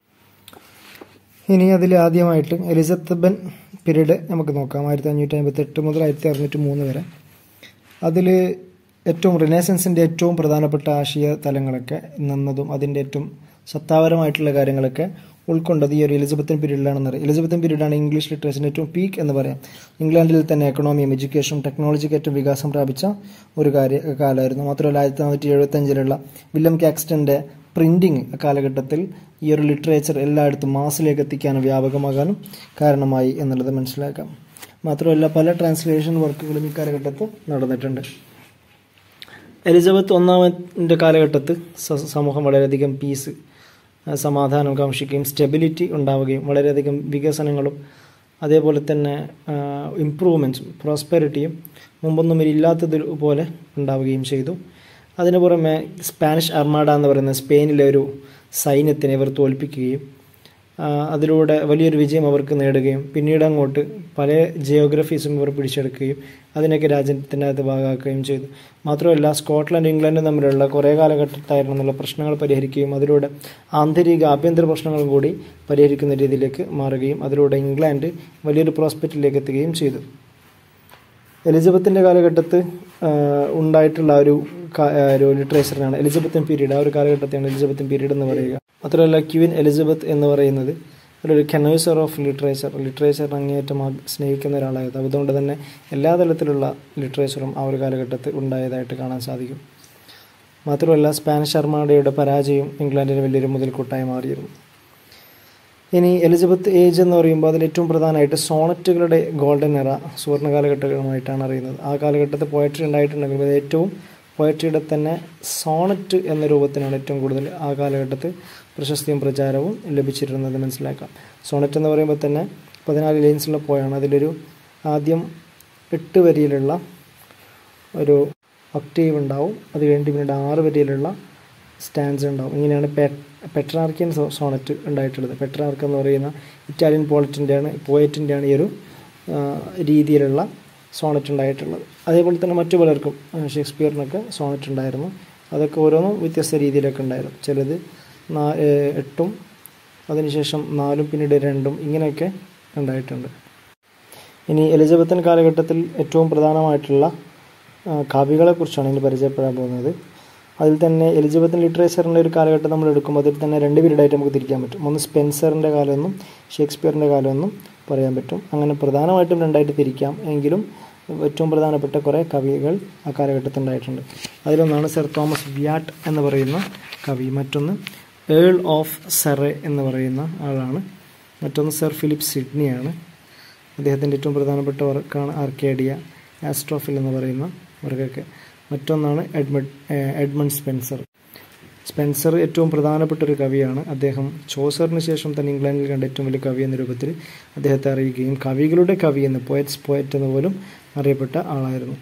ഇനി അതിൽ ആദ്യമായിട്ട് എലിസബത്തബൻ പീരീഡ് നമുക്ക് നോക്കാം ആയിരത്തി അഞ്ഞൂറ്റി അമ്പത്തി എട്ട് മുതൽ ആയിരത്തി അറുന്നൂറ്റി മൂന്ന് വരെ അതിൽ ഏറ്റവും റിനേസൻസിൻ്റെ ഏറ്റവും പ്രധാനപ്പെട്ട ആശയ തലങ്ങളൊക്കെ നിന്നതും അതിൻ്റെ ഏറ്റവും സത്താപരമായിട്ടുള്ള കാര്യങ്ങളൊക്കെ ഉൾക്കൊണ്ടത് ഈ ഒരു എലിസബത്തൻ പീരീഡിലാണെന്ന് അറിയാം എലിസബത്തൻ പീരീഡാണ് ഇംഗ്ലീഷ് ലിറ്ററേച്ചറിൻ്റെ ഏറ്റവും പീക്ക് എന്ന് പറയാം ഇംഗ്ലണ്ടിൽ തന്നെ എക്കണോമിയും എഡ്യൂക്കേഷനും ടെക്നോളജിക്ക് ഏറ്റവും വികാസം പ്രാപിച്ച ഒരു കാര്യ കാലമായിരുന്നു മാത്രമല്ല ആയിരത്തി നാനൂറ്റി എഴുപത്തഞ്ചിലുള്ള വില്യം കാക്സ്റ്റൻ്റെ പ്രിൻറ്റിങ് കാലഘട്ടത്തിൽ ഈ ഒരു ലിറ്ററേച്ചർ എല്ലായിടത്തും മാസിലേക്ക് എത്തിക്കാനും വ്യാപകമാകാനും കാരണമായി എന്നുള്ളത് മനസ്സിലാക്കാം മാത്രമല്ല പല ട്രാൻസ്ലേഷൻ വർക്കുകളും ഈ കാലഘട്ടത്തിൽ നടന്നിട്ടുണ്ട് എലിസബത്ത് ഒന്നാമൻ്റെ കാലഘട്ടത്ത് സ- സമൂഹം വളരെയധികം പീസ് ആ, സമാധാനം കാക്ഷിക്കുകയും സ്റ്റെബിലിറ്റി ഉണ്ടാവുകയും വളരെയധികം വികസനങ്ങളും അതേപോലെ തന്നെ ഇമ്പ്രൂവ്മെൻറ്റ്സും പ്രോസ്പെരിറ്റിയും മുമ്പൊന്നും ഇല്ലാത്തത് പോലെ ഉണ്ടാവുകയും ചെയ്തു അതിനു പുറമെ സ്പാനിഷ് അർമാഡ എന്ന് പറയുന്ന സ്പെയിനിലെ ഒരു സൈന്യത്തിനെ ഇവർ തോൽപ്പിക്കുകയും ആ, അതിലൂടെ വലിയൊരു വിജയം അവർക്ക് നേടുകയും പിന്നീട് അങ്ങോട്ട് പല ജിയോഗ്രഫീസും ഇവർ പിടിച്ചെടുക്കുകയും അതിനൊക്കെ രാജ്യത്തിനകത്ത് ഭാഗമാക്കുകയും ചെയ്തു മാത്രമല്ല സ്കോട്ട്ലൻഡ് ഇംഗ്ലണ്ടും തമ്മിലുള്ള കുറേ കാലഘട്ടത്തായിരുന്നുള്ള പ്രശ്നങ്ങൾ പരിഹരിക്കുകയും അതിലൂടെ ആന്തരിക ആഭ്യന്തര പ്രശ്നങ്ങൾ കൂടി പരിഹരിക്കുന്ന രീതിയിലേക്ക് മാറുകയും അതിലൂടെ ഇംഗ്ലണ്ട് വലിയൊരു പ്രോസ്പെക്റ്റിലേക്ക് എത്തുകയും ചെയ്തു എലിസബത്തിൻ്റെ കാലഘട്ടത്ത് ആ, ഉണ്ടായിട്ടുള്ള ഒരു കാ- ആ, ഒരു ലിറ്ററേച്ചറിനാണ് എലിസബത്തൻ പീരീഡ് ആ ഒരു കാലഘട്ടത്തെയാണ് എലിസബത്തൻ പീരീഡ് എന്ന് പറയുക മാത്രമല്ല ക്വീൻ എലിസബത്ത് എന്ന് പറയുന്നത് ഒരു കനോസർ ഓഫ് ലിറ്ററേച്ചർ ലിറ്ററേച്ചർ അങ്ങേയറ്റം ആ- സ്നേഹിക്കുന്ന ഒരാളായത് അതുകൊണ്ട് തന്നെ എല്ലാ തലത്തിലുള്ള ലിറ്ററേച്ചറും ആ ഒരു കാലഘട്ടത്തിൽ ഉണ്ടായതായിട്ട് കാണാൻ സാധിക്കും മാത്രമല്ല സ്പാനിഷ് അർമാഡയുടെ പരാജയം ഇംഗ്ലണ്ടിന് വലിയൊരു മുതൽക്കൂട്ടായി മാറിയിരുന്നു ഇനി എലിസബത്ത് ഏജ് എന്ന് പറയുമ്പോൾ അതിൽ ഏറ്റവും പ്രധാനമായിട്ട് സോണറ്റുകളുടെ ഗോൾഡൻ എറ സുവർണ്ണ കാലഘട്ടമായിട്ടാണ് അറിയുന്നത് ആ കാലഘട്ടത്തിൽ പോയട്രി ഉണ്ടായിട്ടുണ്ടെങ്കിലും അത് ഏറ്റവും പോയട്രിയുടെ തന്നെ സോണറ്റ് എന്ന രൂപത്തിനാണ് ഏറ്റവും കൂടുതൽ ആ കാലഘട്ടത്തിൽ പ്രശസ്തിയും പ്രചാരവും ലഭിച്ചിരുന്നത് മനസ്സിലാക്കാം സോണറ്റ് എന്ന് പറയുമ്പോൾ തന്നെ പതിനാല് ലൈൻസുള്ള പോയാണ് അതിലൊരു ആദ്യം എട്ട് വരിയിലുള്ള ഒരു ഒക്ടേവ് ഉണ്ടാവും അത് കഴിഞ്ഞിട്ട് പിന്നീട് ആറ് വരിയിലുള്ള സ്റ്റാൻസ് ഉണ്ടാവും ഇങ്ങനെയാണ് പെ പെട്രാർക്കിയൻ സോണറ്റ് ഉണ്ടായിട്ടുള്ളത് പെട്രാർക്ക് എന്ന് പറയുന്ന ഇറ്റാലിയൻ പോളറ്റിൻ്റെയാണ് പോയറ്റിൻ്റെയാണ് ഈ ഒരു ആ, രീതിയിലുള്ള സോണറ്റ് ഉണ്ടായിട്ടുള്ളത് അതേപോലെ തന്നെ മറ്റു പലർക്കും ആ, ഷേക്സ്പിയറിനൊക്കെ സോണറ്റ് ഉണ്ടായിരുന്നു അതൊക്കെ ഓരോന്നും വ്യത്യസ്ത രീതിയിലൊക്കെ ഉണ്ടായിരുന്നു ചിലത് നാ ഏ, എട്ടും അതിനുശേഷം നാലും പിന്നീട് രണ്ടും ഇങ്ങനെയൊക്കെ ഉണ്ടായിട്ടുണ്ട് ഇനി എലിസബത്തൻ കാലഘട്ടത്തിൽ ഏറ്റവും പ്രധാനമായിട്ടുള്ള ആ, കവികളെക്കുറിച്ചാണ് ഇനി പരിചയപ്പെടാൻ പോകുന്നത് അതിൽ തന്നെ എലിസബത്തൻ ലിറ്ററേച്ചറിൻ്റെ ഒരു കാലഘട്ടം നമ്മൾ എടുക്കുമ്പോൾ അതിൽ തന്നെ രണ്ട് പീരീഡായിട്ട് നമുക്ക് തിരിക്കാൻ പറ്റും ഒന്ന് സ്പെൻസറിൻ്റെ കാലമെന്നും ഷേക്സ്പിയറിൻ്റെ കാലമെന്നും പറയാൻ പറ്റും അങ്ങനെ പ്രധാനമായിട്ടും രണ്ടായിട്ട് തിരിക്കാം എങ്കിലും ഏറ്റവും പ്രധാനപ്പെട്ട കുറേ കവികൾ ആ കാലഘട്ടത്തിൽ ഉണ്ടായിട്ടുണ്ട് അതിലൊന്നാണ് സർ തോമസ് വ്യാട്ട് എന്ന് പറയുന്ന കവി മറ്റൊന്ന് ഏൾ ഓഫ് സെറെ എന്ന് പറയുന്ന ആളാണ് മറ്റൊന്ന് സർ ഫിലിപ്പ് സിഡ്നിയാണ് അദ്ദേഹത്തിൻ്റെ ഏറ്റവും പ്രധാനപ്പെട്ട വർക്കാണ് ആർക്കേഡിയ ആസ്ട്രോഫിൽ എന്ന് പറയുന്ന വർക്കൊക്കെ മറ്റൊന്നാണ് എഡ്മഡ് എഡ്മണ്ട് സ്പെൻസർ സ്പെൻസർ ഏറ്റവും പ്രധാനപ്പെട്ട ഒരു കവിയാണ് അദ്ദേഹം ചോസറിന് ശേഷം തന്നെ ഇംഗ്ലണ്ടിൽ കണ്ട ഏറ്റവും വലിയ കവി എന്ന രൂപത്തിൽ അദ്ദേഹത്തെ അറിയുകയും കവികളുടെ കവി എന്ന് പോയറ്റ്സ് പോയറ്റ് എന്ന് പോലും അറിയപ്പെട്ട ആളായിരുന്നു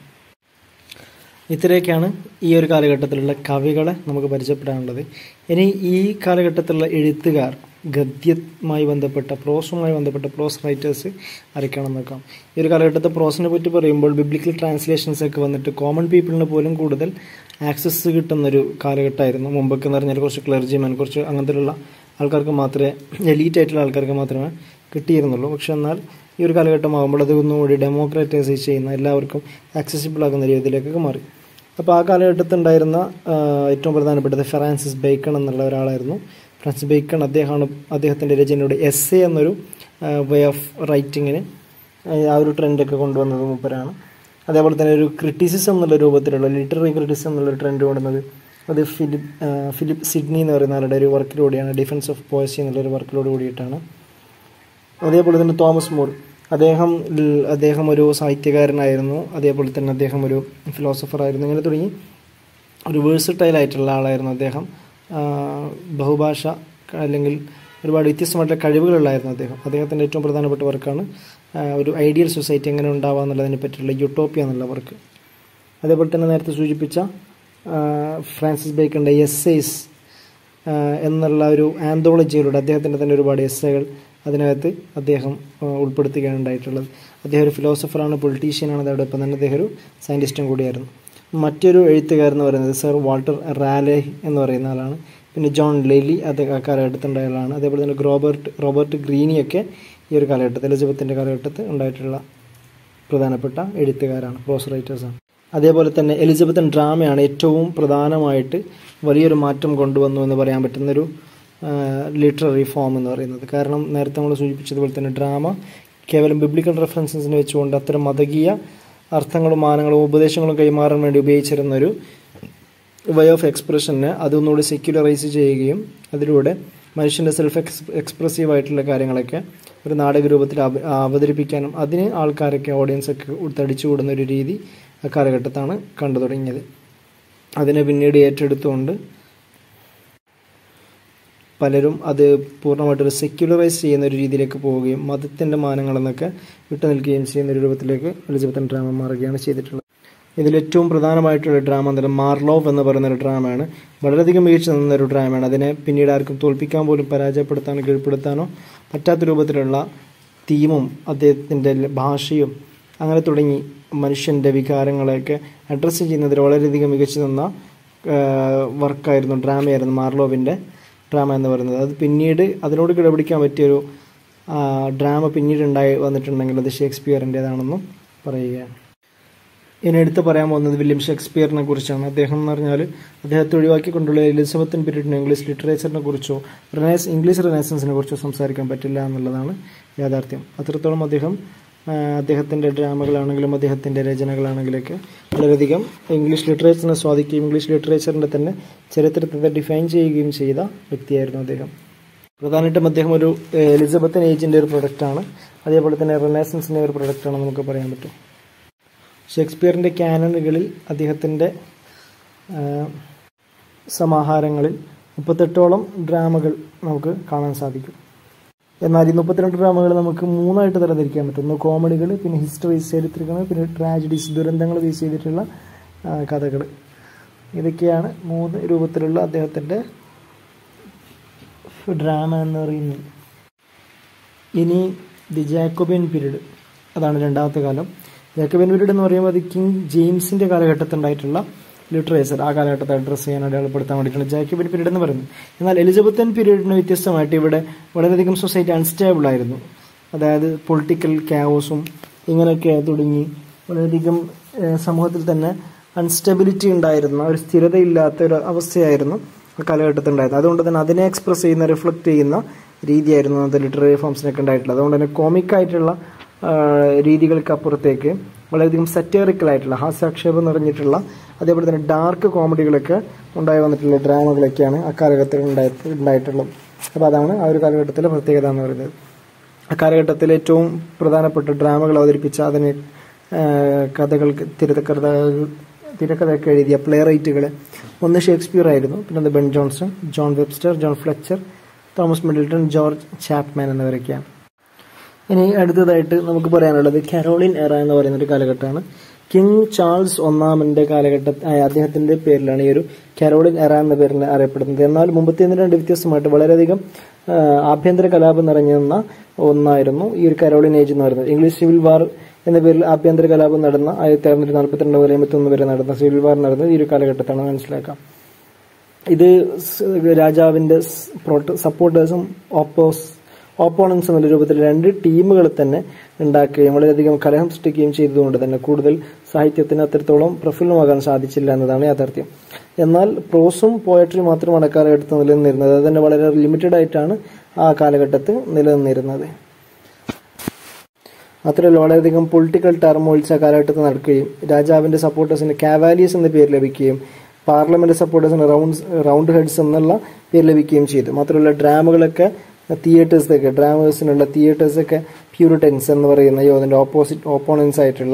ഇത്രയൊക്കെയാണ് ഈ ഒരു കാലഘട്ടത്തിലുള്ള കവികളെ നമുക്ക് പരിചയപ്പെടാനുള്ളത് ഇനി ഈ കാലഘട്ടത്തിലുള്ള എഴുത്തുകാർ ഗദ്യവുമായി ബന്ധപ്പെട്ട പ്രോസുമായി ബന്ധപ്പെട്ട പ്രോസ് റൈറ്റേഴ്സ് ആരൊക്കെയാണെന്ന് നോക്കാം ഈ ഒരു കാലഘട്ടത്തെ പ്രോസിനെ പറ്റി പറയുമ്പോൾ ബിബ്ലിക്കൽ ട്രാൻസ്ലേഷൻസ് ഒക്കെ വന്നിട്ട് കോമൺ പീപ്പിളിന് പോലും കൂടുതൽ ആക്സസ് കിട്ടുന്നൊരു കാലഘട്ടമായിരുന്നു മുമ്പൊക്കെ എന്ന് പറഞ്ഞാൽ കുറച്ച് ക്ലർജിമാൻ കുറച്ച് അങ്ങനത്തെയുള്ള ആൾക്കാർക്ക് മാത്രമേ എലീറ്റ് ആയിട്ടുള്ള ആൾക്കാർക്ക് മാത്രമേ കിട്ടിയിരുന്നുള്ളൂ പക്ഷെ എന്നാൽ ഈ ഒരു കാലഘട്ടമാകുമ്പോൾ അത് ഒന്നുകൂടി ഡെമോക്രാറ്റൈസ് ചെയ്യുന്ന എല്ലാവർക്കും ആക്സസിബിൾ ആകുന്ന രീതിയിലേക്കൊക്കെ മാറി അപ്പോൾ ആ കാലഘട്ടത്തിൽ ഉണ്ടായിരുന്ന ആ, ഏറ്റവും പ്രധാനപ്പെട്ടത് ഫ്രാൻസിസ് ബേക്കൺ എന്നുള്ള ഒരാളായിരുന്നു ഫ്രാൻസിസ് ബേക്കൺ അദ്ദേഹമാണ് അദ്ദേഹത്തിൻ്റെ രചനയുടെ എസ് എ എന്നൊരു വേ ഓഫ് റൈറ്റിങ്ങിന് ആ ഒരു ട്രെൻഡൊക്കെ കൊണ്ടുവന്നത് മൂപ്പരാണ് അതേപോലെ തന്നെ ഒരു ക്രിറ്റിസിസം എന്നുള്ള രൂപത്തിലുള്ള ലിറ്റററി ക്രിറ്റിസിസം എന്നുള്ള ട്രെൻഡ് കൊണ്ടുവന്നത് അത് ഫിലിപ്പ് ആ, ഫിലിപ്പ് സിഡ്നി എന്ന് പറയുന്ന ആളുടെ ഒരു വർക്കിലൂടെയാണ് ഡിഫൻസ് ഓഫ് പോയസി എന്നുള്ളൊരു വർക്കിലൂടെ കൂടിയിട്ടാണ് അതേപോലെ തന്നെ തോമസ് മോർ അദ്ദേഹം ൽ- അദ്ദേഹം ഒരു സാഹിത്യകാരനായിരുന്നു അതേപോലെ തന്നെ അദ്ദേഹം ഒരു ഫിലോസഫർ ആയിരുന്നു ഇങ്ങനെ തുടങ്ങി ഒരു വേഴ്സറ്റൈൽ ആയിട്ടുള്ള ആളായിരുന്നു അദ്ദേഹം ആ, ബഹുഭാഷ ക- അല്ലെങ്കിൽ ഒരുപാട് വ്യത്യസ്തമായിട്ടുള്ള കഴിവുകളുള്ളായിരുന്നു അദ്ദേഹം അദ്ദേഹത്തിൻ്റെ ഏറ്റവും പ്രധാനപ്പെട്ട വർക്കാണ് ആ, ഒരു ഐഡിയൽ സൊസൈറ്റി എങ്ങനെ ഉണ്ടാവുക എന്നുള്ളതിനെ പറ്റിയുള്ള യുട്ടോപ്പിയ എന്നുള്ള വർക്ക് അതേപോലെ തന്നെ നേരത്തെ സൂചിപ്പിച്ച ആ, ഫ്രാൻസിസ് ബേക്കറിൻ്റെ എസ്സേസ് എന്നുള്ള ഒരു ആന്തോളജിയിലൂടെ അദ്ദേഹത്തിൻ്റെ തന്നെ ഒരുപാട് എസ്സേകൾ അതിനകത്ത് അദ്ദേഹം ആ, ഉൾപ്പെടുത്തുകയാണ് ഉണ്ടായിട്ടുള്ളത് അദ്ദേഹം ഒരു ഫിലോസഫറാണ് പൊളിറ്റീഷ്യനാണ് അതോടൊപ്പം തന്നെ അദ്ദേഹം ഒരു സയൻറ്റിസ്റ്റും കൂടിയായിരുന്നു മറ്റൊരു എഴുത്തുകാരൻ എന്ന് പറയുന്നത് സർ വാൾട്ടർ റാലെ എന്ന് പറയുന്ന ആളാണ് പിന്നെ ജോൺ ലെലി അത് ആ കാലഘട്ടത്തിലുണ്ടായ ആളാണ് അതേപോലെ തന്നെ റോബർട്ട് റോബർട്ട് ഗ്രീനിയൊക്കെ ഈ ഒരു കാലഘട്ടത്തിൽ എലിസബത്തിൻ്റെ കാലഘട്ടത്തിൽ ഉണ്ടായിട്ടുള്ള പ്രധാനപ്പെട്ട എഴുത്തുകാരാണ് പ്രോസ് റൈറ്റേഴ്സാണ് അതേപോലെ തന്നെ എലിസബത്തൻ ഡ്രാമയാണ് ഏറ്റവും പ്രധാനമായിട്ട് വലിയൊരു മാറ്റം കൊണ്ടുവന്നു എന്ന് പറയാൻ പറ്റുന്നൊരു ലിറ്റററി ഫോം എന്ന് പറയുന്നത് കാരണം നേരത്തെ നമ്മൾ സൂചിപ്പിച്ചതുപോലെ തന്നെ ഡ്രാമ കേവലം ബിബ്ലിക്കൽ റെഫറൻസസിനെ വെച്ചുകൊണ്ട് അത്തരം മതകീയ അർത്ഥങ്ങളും മാനങ്ങളും ഉപദേശങ്ങളും കൈമാറാൻ വേണ്ടി ഉപയോഗിച്ചിരുന്ന ഒരു വേ ഓഫ് എക്സ്പ്രഷനെ അതൊന്നുകൂടി സെക്യുലറൈസ് ചെയ്യുകയും അതിലൂടെ മനുഷ്യൻ്റെ സെൽഫ് എക്സ് എക്സ്പ്രസീവ് ആയിട്ടുള്ള കാര്യങ്ങളൊക്കെ ഒരു നാടക രൂപത്തിൽ അവ- അവതരിപ്പിക്കാനും അതിന് ആൾക്കാരൊക്കെ ഓഡിയൻസൊക്കെ തടിച്ചുകൂടുന്ന ഒരു രീതി ആ കാലഘട്ടത്താണ് കണ്ടു തുടങ്ങിയത് അതിനെ പിന്നീട് ഏറ്റെടുത്തുകൊണ്ട് പലരും അത് പൂർണ്ണമായിട്ടൊരു സെക്യുലറൈസ് ചെയ്യുന്ന ഒരു രീതിയിലേക്ക് പോവുകയും മതത്തിൻ്റെ മാനങ്ങളെന്നൊക്കെ വിട്ടു നിൽക്കുകയും ചെയ്യുന്ന ഒരു രൂപത്തിലേക്ക് എലിസബത്തൻ ഡ്രാമ മാറുകയാണ് ചെയ്തിട്ടുള്ളത് ഇതിൽ ഏറ്റവും പ്രധാനമായിട്ടുള്ള ഡ്രാമ എന്താണ് മാർലോവ് എന്ന് പറയുന്ന ഒരു ഡ്രാമയാണ് വളരെയധികം മികച്ചു നിന്ന ഒരു ഡ്രാമയാണ് അതിനെ പിന്നീട് ആർക്കും തോൽപ്പിക്കാൻ പോലും പരാജയപ്പെടുത്താനോ കീഴ്പ്പെടുത്താനോ പറ്റാത്ത രൂപത്തിലുള്ള തീമും അദ്ദേഹത്തിൻ്റെ ഭാഷയും അങ്ങനെ തുടങ്ങി മനുഷ്യൻ്റെ വികാരങ്ങളെയൊക്കെ അഡ്രസ്സ് ചെയ്യുന്നതിൽ വളരെയധികം മികച്ചു നിന്ന വർക്കായിരുന്നു ഡ്രാമയായിരുന്നു മാർലോവിൻ്റെ ഡ്രാമ എന്ന് പറയുന്നത് അത് പിന്നീട് അതിനോട് കിടപിടിക്കാൻ പറ്റിയൊരു ആ, ഡ്രാമ പിന്നീട് ഉണ്ടായി വന്നിട്ടുണ്ടെങ്കിൽ അത് ഷേക്സ്പിയറിൻ്റേതാണെന്നും പറയുകയാണ് ഇനി എടുത്ത് പറയാൻ പോകുന്നത് വില്യം ഷേക്സ്പിയറിനെ കുറിച്ചാണ് അദ്ദേഹം എന്ന് പറഞ്ഞാൽ അദ്ദേഹത്തെ ഒഴിവാക്കിക്കൊണ്ടുള്ള എലിസബത്തൻ പീരീഡിന് ഇംഗ്ലീഷ് ലിറ്ററേച്ചറിനെ കുറിച്ചോ റിനൈസ് ഇംഗ്ലീഷ് റിനൈസൻസിനെ കുറിച്ചോ സംസാരിക്കാൻ പറ്റില്ല എന്നുള്ളതാണ് യാഥാർത്ഥ്യം അത്രത്തോളം അദ്ദേഹം ആ, അദ്ദേഹത്തിൻ്റെ ഡ്രാമകളാണെങ്കിലും അദ്ദേഹത്തിൻ്റെ രചനകളാണെങ്കിലൊക്കെ വളരെയധികം ഇംഗ്ലീഷ് ലിറ്ററേച്ചറിനെ സ്വാധീനിക്കുകയും ഇംഗ്ലീഷ് ലിറ്ററേച്ചറിൻ്റെ തന്നെ ചരിത്രത്തെ ഡിഫൈൻ ചെയ്യുകയും ചെയ്ത വ്യക്തിയായിരുന്നു അദ്ദേഹം പ്രധാനമായിട്ടും അദ്ദേഹം ഒരു ഏഹ്, എലിസബത്തൻ ഏജിന്റെ ഒരു പ്രൊഡക്റ്റാണ് അതേപോലെ തന്നെ റിനൈസൻസിന്റെ ഒരു പ്രൊഡക്റ്റാണെന്ന് നമുക്ക് പറയാൻ പറ്റും ഷേക്സ്പിയറിന്റെ ക്യാനനുകളിൽ അദ്ദേഹത്തിന്റെ ആഹ്, സമാഹാരങ്ങളിൽ മുപ്പത്തെട്ടോളം ഡ്രാമകൾ നമുക്ക് കാണാൻ സാധിക്കും എന്നാൽ ഈ മുപ്പത്തിരണ്ട് ഡ്രാമകൾ നമുക്ക് മൂന്നായിട്ട് തരംതിരിക്കാൻ പറ്റും ഒന്ന് കോമഡികൾ പിന്നെ ഹിസ്റ്ററീസ് ചരിത്രങ്ങൾ പിന്നെ ട്രാജഡീസ് ദുരന്തങ്ങൾ ബേസ് ചെയ്തിട്ടുള്ള കഥകൾ ഇതൊക്കെയാണ് മൂന്ന് രൂപത്തിലുള്ള അദ്ദേഹത്തിൻ്റെ ഡ്രാമ എന്ന് പറയുന്നത് ഇനി ദി ജാക്കോബിയൻ പീരീഡ് അതാണ് രണ്ടാമത്തെ കാലം ജാക്കോബിയൻ പീരീഡ് എന്ന് പറയുമ്പോൾ അത് കിങ് ജെയിംസിന്റെ കാലഘട്ടത്തിൽ ഉണ്ടായിട്ടുള്ള ലിറ്ററേച്ചർ ആ കാലഘട്ടത്തെ അഡ്രസ്സ് ചെയ്യാൻ അടയാളപ്പെടുത്താൻ വേണ്ടിയിട്ടാണ് ജാക്കോബിയൻ പീരീഡ് എന്ന് പറയുന്നത് എന്നാൽ എലിസബത്തൻ പീരീഡിന് വ്യത്യസ്തമായിട്ട് ഇവിടെ വളരെയധികം സൊസൈറ്റി അൺസ്റ്റേബിൾ ആയിരുന്നു അതായത് പൊളിറ്റിക്കൽ ക്യാവോസും ഇങ്ങനെയൊക്കെ തുടങ്ങി വളരെയധികം ഏഹ്, സമൂഹത്തിൽ തന്നെ അൺസ്റ്റെബിലിറ്റി ഉണ്ടായിരുന്ന ഒരു സ്ഥിരതയില്ലാത്ത ഒരു അവസ്ഥയായിരുന്നു ആ കാലഘട്ടത്തിൽ ഉണ്ടായിരുന്നത് അതുകൊണ്ട് തന്നെ അതിനെ എക്സ്പ്രസ് ചെയ്യുന്ന റിഫ്ലക്റ്റ് ചെയ്യുന്ന രീതിയായിരുന്നു അന്നത്തെ ലിറ്റററി ഫോംസിനൊക്കെ ഉണ്ടായിട്ടുള്ളത് അതുകൊണ്ട് തന്നെ കോമിക് ആയിട്ടുള്ള ആ, രീതികൾക്ക് അപ്പുറത്തേക്ക് വളരെയധികം സറ്റേറിക്കൽ ആയിട്ടുള്ള ഹാസ്യാക്ഷേപം നിറഞ്ഞിട്ടുള്ള അതേപോലെ തന്നെ ഡാർക്ക് കോമഡികളൊക്കെ ഉണ്ടായി വന്നിട്ടുള്ള ഡ്രാമകളൊക്കെയാണ് ആ കാലഘട്ടത്തിൽ ഉണ്ടായി ഉണ്ടായിട്ടുള്ളത് അപ്പോൾ അതാണ് ആ ഒരു കാലഘട്ടത്തിലെ പ്രത്യേകത എന്ന് പറയുന്നത് ആ കാലഘട്ടത്തിൽ ഏറ്റവും പ്രധാനപ്പെട്ട ഡ്രാമകൾ അവതരിപ്പിച്ച അതിന് ആ, കഥകൾക്ക് തിരക്കഥ തിരക്കഥയൊക്കെ എഴുതിയ പ്ലേ റൈറ്റുകൾ ഒന്ന് ഷേക്സ്പിയർ ആയിരുന്നു പിന്നെ ഒന്ന് Ben Jonson John Webster John Fletcher Thomas Middleton George Chapman എന്നിവരൊക്കെയാണ് ഇനി അടുത്തതായിട്ട് നമുക്ക് പറയാനുള്ളത് കരോളിൻ എറ എന്ന് പറയുന്ന ഒരു കാലഘട്ടമാണ് കിങ് ചാൾസ് ഒന്നാമന്റെ കാലഘട്ട ആ, അദ്ദേഹത്തിന്റെ പേരിലാണ് ഈ ഒരു കരോളിൻ എറ എന്ന പേരിൽ അറിയപ്പെടുന്നത് എന്നാൽ മുമ്പത്തെ രണ്ട് വ്യത്യസ്തമായിട്ട് വളരെയധികം ആ, ആഭ്യന്തര കലാപം നിറഞ്ഞിരുന്ന ഒന്നായിരുന്നു ഈ ഒരു കരോളിൻ ഏജ് എന്ന് പറയുന്നത് ഇംഗ്ലീഷ് സിവിൽ വാർ എന്ന പേരിൽ ആഭ്യന്തര കലാപം നടന്ന ആയിരത്തി അറുന്നൂറ്റി നാൽപ്പത്തിരണ്ട് മുതൽ എൺപത്തി വരെ നടന്ന സിവിൽ വാർ നടന്നത് ഈ ഒരു കാലഘട്ടത്താണ് മനസ്സിലാക്കാം ഇത് സ് രാജാവിന്റെ സപ്പോർട്ടേഴ്സും ഓപ്പോസ് ഓപ്പോണൻസ് എന്നുള്ള രൂപത്തിൽ രണ്ട് ടീമുകൾ തന്നെ ഉണ്ടാക്കുകയും വളരെയധികം കലഹം സൃഷ്ടിക്കുകയും ചെയ്തതുകൊണ്ട് തന്നെ കൂടുതൽ സാഹിത്യത്തിന് അത്രത്തോളം പ്രഫുല്ലമാകാൻ സാധിച്ചില്ല എന്നതാണ് യാഥാർത്ഥ്യം എന്നാൽ പ്രോസും പോയട്രി മാത്രമാണ് അക്കാലഘട്ടത്തിൽ നിലനിന്നിരുന്നത് അത് തന്നെ വളരെ ലിമിറ്റഡ് ആയിട്ടാണ് ആ കാലഘട്ടത്തിൽ നിലനിന്നിരുന്നത് മാത്രമല്ല വളരെയധികം പൊളിറ്റിക്കൽ ടർമോയിൽസ് ആ കാലഘട്ടത്തിൽ നടക്കുകയും രാജാവിന്റെ സപ്പോർട്ടേഴ്സിന് കാവാലിയസ് എന്ന പേര് ലഭിക്കുകയും പാർലമെന്റ് സപ്പോർട്ടേഴ്സിന് റൗണ്ട് റൗണ്ട് ഹെഡ്സ് എന്നുള്ള പേര് ലഭിക്കുകയും ചെയ്തു മാത്രമല്ല ഡ്രാമകളൊക്കെ തിയേറ്റേഴ്സൊക്കെ ഡ്രാമേഴ്സിനുള്ള തിയേറ്റേഴ്സൊക്കെ പ്യൂരിറ്റൻസ് എന്ന് പറയുന്ന യോധന്റെ ഓപ്പോസിറ്റ് ഓപ്പോണൻസ് ആയിട്ടുള്ള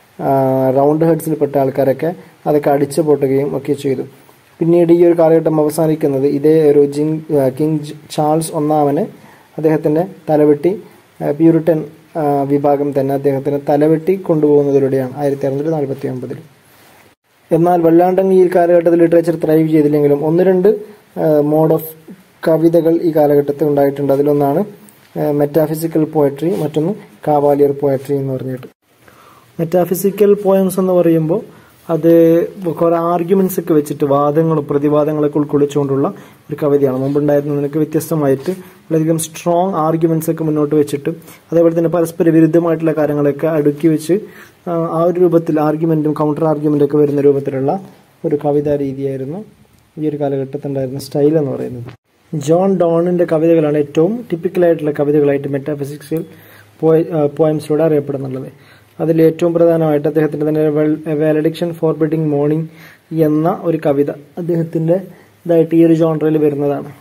റൗണ്ട് ഹെഡ്സിൽപ്പെട്ട ആൾക്കാരൊക്കെ അതൊക്കെ അടിച്ചു പൊട്ടുകയും ഒക്കെ ചെയ്തു പിന്നീട് ഈ ഒരു കാലഘട്ടം അവസാനിക്കുന്നത് ഇതേ ഒരു ജിങ് കിങ് ചാൾസ് ഒന്നാമന് അദ്ദേഹത്തിന്റെ തലവെട്ടി ആ, പ്യൂരിറ്റൻ ആ, വിഭാഗം തന്നെ അദ്ദേഹത്തിന് തലവെട്ടി കൊണ്ടുപോകുന്നതിലൂടെയാണ് ആയിരത്തി അറുന്നൂറ്റി നാൽപ്പത്തി ഒമ്പതിൽ എന്നാൽ വല്ലാണ്ടങ്ങ് ഈ കാലഘട്ടത്തിൽ ലിറ്ററേച്ചർ ത്രൈവ് ചെയ്തില്ലെങ്കിലും ഒന്ന് രണ്ട് മോഡ് ഓഫ് കവിതകൾ ഈ കാലഘട്ടത്തിൽ ഉണ്ടായിട്ടുണ്ട് അതിലൊന്നാണ് മെറ്റാഫിസിക്കൽ പോയട്രി മറ്റൊന്ന് കാവാലിയർ പോയട്രി എന്ന് പറഞ്ഞിട്ട് മെറ്റാഫിസിക്കൽ പോയംസ് എന്ന് പറയുമ്പോൾ അത് കുറെ ആർഗ്യുമെന്റ്സ് ഒക്കെ വെച്ചിട്ട് വാദങ്ങളും പ്രതിവാദങ്ങളൊക്കെ ഉൾക്കൊള്ളിച്ചുകൊണ്ടുള്ള ഒരു കവിതയാണ് മുമ്പുണ്ടായിരുന്നതിനൊക്കെ വ്യത്യസ്തമായിട്ട് വളരെയധികം സ്ട്രോങ് ആർഗ്യുമെന്റ്സ് ഒക്കെ മുന്നോട്ട് വെച്ചിട്ട് അതേപോലെ തന്നെ പരസ്പര വിരുദ്ധമായിട്ടുള്ള കാര്യങ്ങളൊക്കെ അടുക്കി വെച്ച് ആ, ആ ഒരു രൂപത്തിൽ ആർഗ്യുമെന്റും കൗണ്ടർ ആർഗ്യുമെന്റും ഒക്കെ വരുന്ന രൂപത്തിലുള്ള ഒരു കവിതാ രീതിയായിരുന്നു ഈ ഒരു കാലഘട്ടത്തിൽ ഉണ്ടായിരുന്ന സ്റ്റൈൽ എന്ന് പറയുന്നത് ജോൺ ഡോണിന്റെ കവിതകളാണ് ഏറ്റവും ടിപ്പിക്കലായിട്ടുള്ള കവിതകളായിട്ട് മെറ്റാഫിസിക്സിൽ പോയംസിലൂടെ അറിയപ്പെടുന്നുള്ളത് അതിൽ ഏറ്റവും പ്രധാനമായിട്ട് അദ്ദേഹത്തിന്റെ തന്നെ വാലഡിക്ഷൻ ഫോർ ബിഡിങ് മോർണിംഗ് എന്ന ഒരു കവിത അദ്ദേഹത്തിന്റെ ഇതായിട്ട് ഈ ഒരു ജോൺറയിൽ വരുന്നതാണ്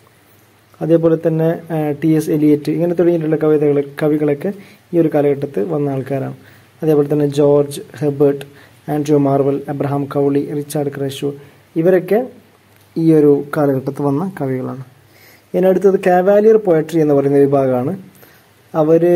അതേപോലെ തന്നെ ടി എസ് എലിയറ്റ് ഇങ്ങനെ തുടങ്ങിയിട്ടുള്ള കവിതകൾ കവികളൊക്കെ ഈ ഒരു കാലഘട്ടത്തിൽ വന്ന ആൾക്കാരാണ് അതേപോലെ തന്നെ George Herbert Andrew Marvell Abraham Cowley Richard Crashaw ഇവരൊക്കെ ഈ ഒരു കാലഘട്ടത്തിൽ വന്ന കവികളാണ് ഇനി അടുത്തത് കാവാലിയർ പോയട്രി എന്ന് പറയുന്ന വിഭാഗമാണ് അവര്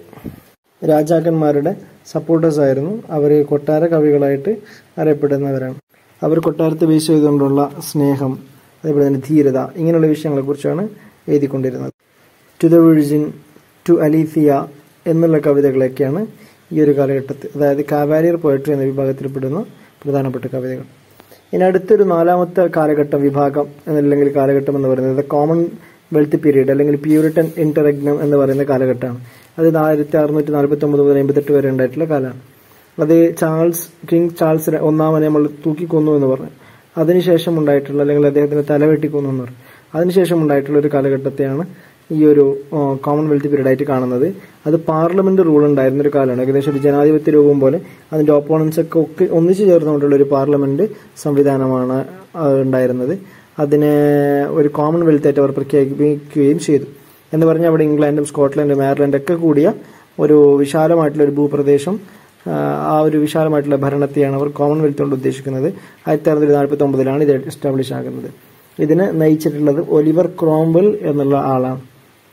രാജാക്കന്മാരുടെ സപ്പോർട്ടേഴ്സ് ആയിരുന്നു അവർ കൊട്ടാര കവികളായിട്ട് അറിയപ്പെടുന്നവരാണ് അവർ കൊട്ടാരത്തെ ബേസ് ചെയ്തുകൊണ്ടുള്ള സ്നേഹം അതേപോലെ തന്നെ ധീരത ഇങ്ങനെയുള്ള വിഷയങ്ങളെ കുറിച്ചാണ് എഴുതിക്കൊണ്ടിരുന്നത് to the virgin to Althea എന്നുള്ള കവിതകളൊക്കെയാണ് ഈ ഒരു കാലഘട്ടത്തിൽ അതായത് കാവാലിയർ പോയട്രി എന്ന വിഭാഗത്തിൽപ്പെടുന്ന പ്രധാനപ്പെട്ട കവിതകൾ ഇനി അടുത്തൊരു നാലാമത്തെ കാലഘട്ടം വിഭാഗം എന്നല്ലെങ്കിൽ കാലഘട്ടം എന്ന് പറയുന്നത് കോമൺ വെൽത്ത് പീരീഡ് അല്ലെങ്കിൽ പ്യൂരിറ്റൻ ഇന്റർഗ്നം എന്ന് പറയുന്ന കാലഘട്ടമാണ് അത് ആയിരത്തി അറുന്നൂറ്റി നാൽപ്പത്തി ഒമ്പത് മുതൽ എൺപത്തെട്ട് വരെ ഉണ്ടായിട്ടുള്ള കാലമാണ് അത് ചാൾസ് കിങ് ചാൾസ് ര- ഒന്നാമനെ നമ്മൾ തൂക്കിക്കൊന്നു എന്ന് പറഞ്ഞു അതിനുശേഷം ഉണ്ടായിട്ടുള്ള അല്ലെങ്കിൽ അദ്ദേഹത്തിന് തല വെട്ടിക്കൊന്നു എന്ന് പറഞ്ഞു അതിനുശേഷം ഉണ്ടായിട്ടുള്ള ഒരു കാലഘട്ടത്തെയാണ് ഈ ഒരു കോമൺവെൽത്ത് പീരീഡ് ആയിട്ട് കാണുന്നത് അത് പാർലമെന്റ് റൂൾ ഉണ്ടായിരുന്ന ഒരു കാലമാണ് ഏകദേശം ഒരു ജനാധിപത്യ രൂപം പോലെ അതിന്റെ ഓപ്പോണൻസ് ഒക്കെ ഒക്കെ ഒന്നിച്ചു ചേർന്നുകൊണ്ടുള്ള ഒരു പാർലമെന്റ് സംവിധാനമാണ് ആ, ഉണ്ടായിരുന്നത് അതിനെ ഒരു കോമൺവെൽത്ത് ആയിട്ട് അവർ പ്രഖ്യാപിക്കുകയും ചെയ്തു എന്ന് പറഞ്ഞാൽ അവിടെ ഇംഗ്ലണ്ടും സ്കോട്ട്ലൻഡും അയർലൻഡും ഒക്കെ കൂടിയ ഒരു വിശാലമായിട്ടുള്ള ഒരു ഭൂപ്രദേശം ആ, ആ ഒരു വിശാലമായിട്ടുള്ള ഭരണത്തെയാണ് അവർ കോമൺവെൽത്ത് കൊണ്ട് ഉദ്ദേശിക്കുന്നത് ആയിരത്തി അറുന്നൂറ്റി നാൽപ്പത്തി ഒമ്പതിലാണ് ഇത് എസ്റ്റാബ്ലിഷ് ആകുന്നത് ഇതിന് നയിച്ചിട്ടുള്ളത് ഒലിവർ ക്രോംവെൽ എന്നുള്ള ആളാണ്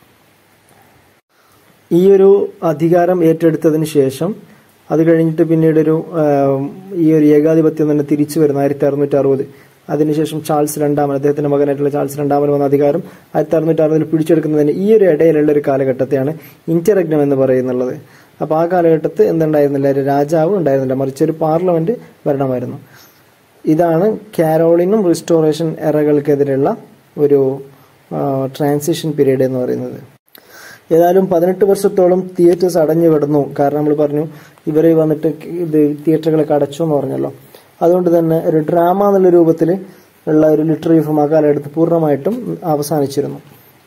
ഈ ഒരു അധികാരം ഏറ്റെടുത്തതിന് ശേഷം അത് കഴിഞ്ഞിട്ട് പിന്നീട് ഒരു ആം, ഈ ഒരു ഏകാധിപത്യം തന്നെ തിരിച്ചു വരുന്ന ആയിരത്തി അറുന്നൂറ്റി അറുപത് അതിനുശേഷം ചാൾസ് രണ്ടാമൻ അദ്ദേഹത്തിന്റെ മകനായിട്ടുള്ള ചാൾസ് രണ്ടാമൻ വന്ന അധികാരം ആയിരത്തി അറുന്നൂറ്റി അറുപതിൽ പിടിച്ചെടുക്കുന്നതിന് ഈ ഒരു ഇടയിലുള്ള ഒരു കാലഘട്ടത്തെയാണ് ഇന്റർരഗ്നം എന്ന് പറയുന്നുള്ളത് അപ്പൊ ആ കാലഘട്ടത്ത് എന്തുണ്ടായിരുന്നില്ല ഒരു രാജാവ് ഉണ്ടായിരുന്നില്ല മറിച്ച് ഒരു പാർലമെന്റ് ഭരണമായിരുന്നു ഇതാണ് കാരോളിനും റിസ്റ്റോറേഷൻ എറകൾക്കെതിരെയുള്ള ഒരു ട്രാൻസിഷൻ പീരീഡ് എന്ന് പറയുന്നത് ഏതായാലും പതിനെട്ട് വർഷത്തോളം തിയേറ്റേഴ്സ് അടഞ്ഞു കിടന്നു കാരണം നമ്മൾ പറഞ്ഞു ഇവർ വന്നിട്ട് ഇത് തിയേറ്ററുകളൊക്കെ അടച്ചു എന്ന് പറഞ്ഞല്ലോ അതുകൊണ്ട് തന്നെ ഒരു ഡ്രാമ എന്നുള്ള രൂപത്തിൽ ഉള്ള ഒരു ലിറ്റററി ഫോം ആ കാലഘട്ടത്ത് പൂർണ്ണമായിട്ടും അവസാനിച്ചിരുന്നു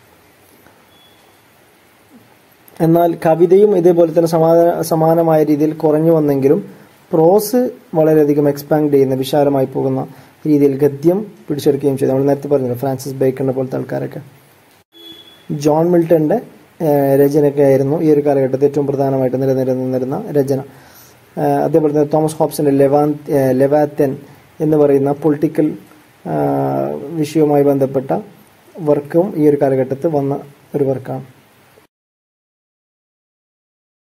എന്നാൽ കവിതയും ഇതേപോലെ തന്നെ സമാന സമാനമായ രീതിയിൽ കുറഞ്ഞു വന്നെങ്കിലും പ്രോസ് വളരെയധികം എക്സ്പാൻഡ് ചെയ്യുന്ന വിശാലമായി പോകുന്ന രീതിയിൽ ഗദ്യം പിടിച്ചെടുക്കുകയും ചെയ്തു നമ്മൾ നേരത്തെ പറഞ്ഞല്ലോ ഫ്രാൻസിസ് ബേക്കറിനെ പോലത്തെ ആൾക്കാരൊക്കെ ജോൺ മിൽട്ടന്റെ ഏഹ്, രചനയൊക്കെ ആയിരുന്നു ഈ ഒരു കാലഘട്ടത്തിൽ ഏറ്റവും പ്രധാനമായിട്ട് നിലനിന്നിരുന്ന രചന ഏഹ്, അതേപോലെ തന്നെ തോമസ് ഹോബ്സിന്റെ ലെവാൻ ഏഹ്, ലെവാത്തൻ എന്ന് പറയുന്ന പൊളിറ്റിക്കൽ വിഷയവുമായി ബന്ധപ്പെട്ട വർക്കും ഈ ഒരു കാലഘട്ടത്തിൽ വന്ന ഒരു വർക്കാണ്